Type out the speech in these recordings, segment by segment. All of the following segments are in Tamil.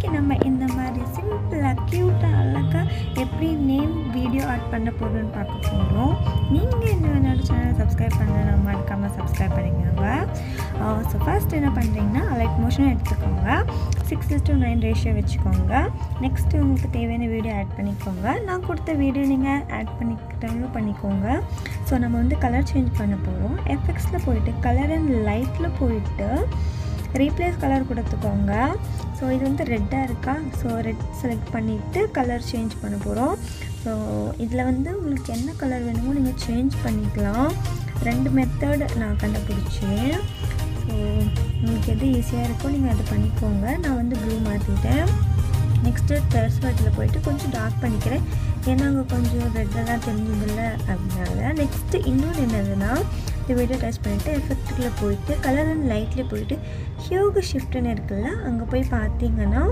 நம்ம இந்த மாதிரி சிம்பிளாக க்யூட்டாக அழகாக எப்படி நேம் வீடியோ ஆட் பண்ண போகிறோன்னு பார்க்க போகிறோம் நீங்கள் இந்த என்னோட சேனல் சப்ஸ்கிரைப் பண்ண மறக்காமல் சப்ஸ்கிரைப் பண்ணிக்கோங்க ஸோ ஃபர்ஸ்ட் என்ன பண்ணுறீங்கன்னா லைட் மோஷன் எடுத்துக்கோங்க சிக்ஸ் டு நைன் ரேஷியோ வச்சுக்கோங்க நெக்ஸ்ட்டு உங்களுக்கு தேவையான வீடியோ ஆட் பண்ணிக்கோங்க நான் கொடுத்த வீடியோ நீங்கள் ஆட் பண்ணிக்கிட்டாலும் பண்ணிக்கோங்க ஸோ நம்ம வந்து கலர் சேஞ்ச் பண்ண போகிறோம் எஃபெக்ட்ஸில் போயிட்டு கலர் அண்ட் லைட்டில் போயிட்டு ரீப்ளேஸ் கலர் கொடுத்துக்கோங்க ஸோ இது வந்து ரெட்டாக இருக்கா ஸோ ரெட் செலக்ட் பண்ணிவிட்டு கலர் சேஞ்ச் பண்ண போகிறோம் ஸோ இதில் வந்து உங்களுக்கு என்ன கலர் வேணுமோ நீங்கள் சேஞ்ச் பண்ணிக்கலாம் ரெண்டு மெத்தட் நான் கண்டுபிடிச்சேன் ஸோ உங்களுக்கு எது ஈஸியாக இருக்கோ நீங்கள் அதை பண்ணிக்கோங்க நான் வந்து ப்ளூ மாற்றிட்டேன் நெக்ஸ்ட்டு டெர்ஸ்வர்ட்டில் போயிட்டு கொஞ்சம் டார்க் பண்ணிக்கிறேன் ஏன்னா அங்கே கொஞ்சம் ரெட்டெல்லாம் தெரிஞ்சதில்ல அதனால நெக்ஸ்ட்டு இன்னொன்று என்னதுன்னா இந்த வீடியோ டச் பண்ணிவிட்டு எஃபெக்டில் போயிட்டு கலர் அண்ட் லைட்லேயே போயிட்டு ஹியூக ஷிஃப்ட்னு இருக்குல்ல அங்கே போய் பார்த்தீங்கன்னா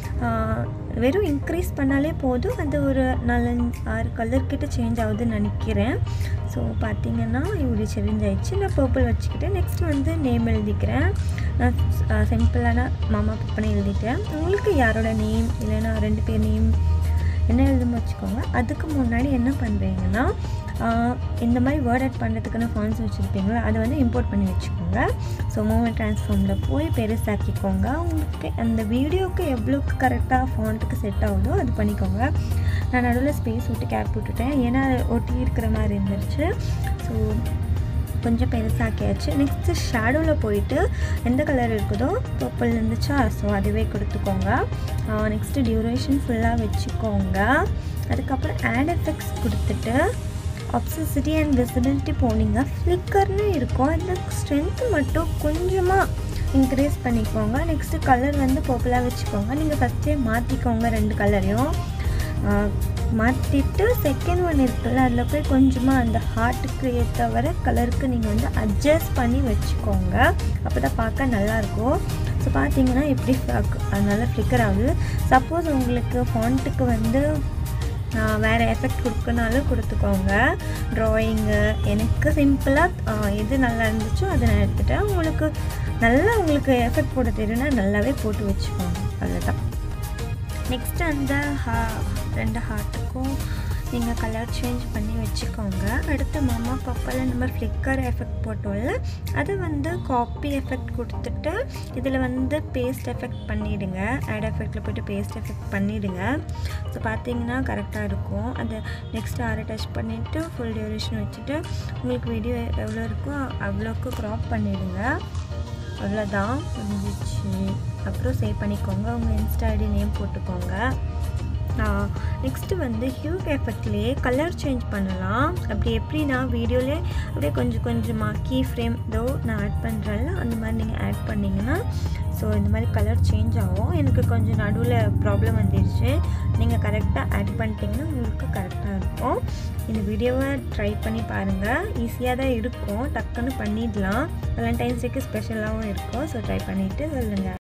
வெறும் இன்க்ரீஸ் பண்ணாலே போதும் அது ஒரு நாலஞ்சு ஆறு கலர் கிட்ட சேஞ்ச் ஆகுதுன்னு நினைக்கிறேன் ஸோ பார்த்தீங்கன்னா இப்படி சேஞ்ச் ஆயிடுச்சு நான் பர்பிள் வச்சுக்கிட்டேன் நெக்ஸ்ட் வந்து நேம் எழுதிக்கிறேன் நான் சிம்பிளான மாமா பப்பனை எழுதிட்டேன் உங்களுக்கு யாரோட நேம் இல்லைன்னா ரெண்டு பேர் நேம் என்ன எழுதும் வச்சுக்கோங்க அதுக்கு முன்னாடி என்ன பண்ணுறீங்கன்னா இந்த மாதிரி வேர்ட் ஆட் பண்ணுறதுக்கான ஃபார்ம்ஸ் வச்சுருப்பீங்களா அதை வந்து இம்போர்ட் பண்ணி வச்சுக்கோங்க ஸோ மூமெண்ட் ட்ரான்ஸ்ஃபார்மில் போய் பெருசாக்கிக்கோங்க உங்களுக்கு அந்த வீடியோவுக்கு எவ்வளோக்கு கரெக்டாக ஃபாண்ட்டுக்கு செட் ஆகுதோ அது பண்ணிக்கோங்க நான் நடுவில் ஸ்பேஸ் விட்டு கேப் விட்டுட்டேன் ஏன்னா அது ஒட்டி இருக்கிற மாதிரி இருந்துருச்சு ஸோ கொஞ்சம் பெருசாக்கியாச்சு நெக்ஸ்ட்டு ஷேடோவில் போயிட்டு எந்த கலர் இருக்குதோ பர்பிள் இருந்துச்சா ஸோ அதுவே கொடுத்துக்கோங்க நெக்ஸ்ட்டு டியூரேஷன் ஃபுல்லாக வச்சுக்கோங்க அதுக்கப்புறம் ஆட் எஃபெக்ட்ஸ் கொடுத்துட்டு ஆப்சிசிட்டி அண்ட் விசிபிலிட்டி போனீங்க ஃப்ளிக்கர்னு இருக்கும் அதில் ஸ்ட்ரென்த்து மட்டும் கொஞ்சமாக இன்க்ரீஸ் பண்ணிக்கோங்க நெக்ஸ்ட்டு கலர் வந்து பர்பிளாக வச்சுக்கோங்க நீங்கள் ஃபஸ்ட்டே மாற்றிக்கோங்க ரெண்டு கலரையும் மாற்றிட்டு செகண்ட் ஒன் இருக்குல்ல அதில் போய் கொஞ்சமாக அந்த ஹார்ட்டுக்கு ஏற்ற வர கலருக்கு நீங்கள் வந்து அட்ஜஸ்ட் பண்ணி வச்சுக்கோங்க அப்போ தான் பார்க்க நல்லாயிருக்கும் ஸோ பார்த்தீங்கன்னா எப்படி நல்லா ஃப்ளிக்கர் ஆகுது சப்போஸ் உங்களுக்கு ஃபாண்ட்டுக்கு வந்து வேறு எஃபெக்ட் கொடுக்கனாலும் கொடுத்துக்கோங்க ட்ராயிங்கு எனக்கு சிம்பிளாக எது நல்லா இருந்துச்சோ அதை நான் எடுத்துட்டேன் உங்களுக்கு நல்லா உங்களுக்கு எஃபெக்ட் போட தெரியும்னா நல்லாவே போட்டு வச்சுக்கோங்க அவ்வளோதான் நெக்ஸ்ட் அந்த ஹா ரெண்டு ஹார்ட்டுக்கும் நீங்கள் கலர் சேஞ்ச் பண்ணி வச்சுக்கோங்க அடுத்து மாமா பப்பாவில் நம்ம ஃப்ளிக்கர் எஃபெக்ட் போட்டோம்ல அது வந்து காப்பி எஃபெக்ட் கொடுத்துட்டு இதில் வந்து பேஸ்ட் எஃபெக்ட் பண்ணிவிடுங்க ஆட் எஃபெக்டில் போய்ட்டு பேஸ்ட் எஃபெக்ட் பண்ணிவிடுங்க ஸோ பார்த்தீங்கன்னா கரெக்டாக இருக்கும் அது நெக்ஸ்ட் ஆரை டச் பண்ணிவிட்டு ஃபுல் டியூரேஷன் வச்சுட்டு உங்களுக்கு வீடியோ எவ்வளோ இருக்கோ அவ்வளோக்கு க்ராப் பண்ணிவிடுங்க அவ்வளோதான் முடிஞ்சிச்சு அப்புறம் சேவ் பண்ணிக்கோங்க உங்கள் இன்ஸ்டா ஐடி நேம் போட்டுக்கோங்க நெக்ஸ்ட்டு வந்து ஹியூக் எஃபெக்ட்லேயே கலர் சேஞ்ச் பண்ணலாம் அப்படி எப்படின்னா வீடியோலே அப்படியே கொஞ்சம் கொஞ்சமாக கீ ஃப்ரேம் தோ நான் ஆட் பண்ணுறேன்ல அந்த மாதிரி நீங்கள் ஆட் பண்ணிங்கன்னா ஸோ இந்த மாதிரி கலர் சேஞ்ச் ஆகும் எனக்கு கொஞ்சம் நடுவில் ப்ராப்ளம் வந்துடுச்சு நீங்கள் கரெக்டாக ஆட் பண்ணிட்டீங்கன்னா உங்களுக்கு கரெக்டாக இருக்கும் இந்த வீடியோவை ட்ரை பண்ணி பாருங்கள் ஈஸியாக தான் இருக்கும் டக்குன்னு பண்ணிடலாம் வேலண்டைன்ஸ் டேக்கு ஸ்பெஷலாகவும் இருக்கும் ஸோ ட்ரை பண்ணிவிட்டு சொல்லுங்கள்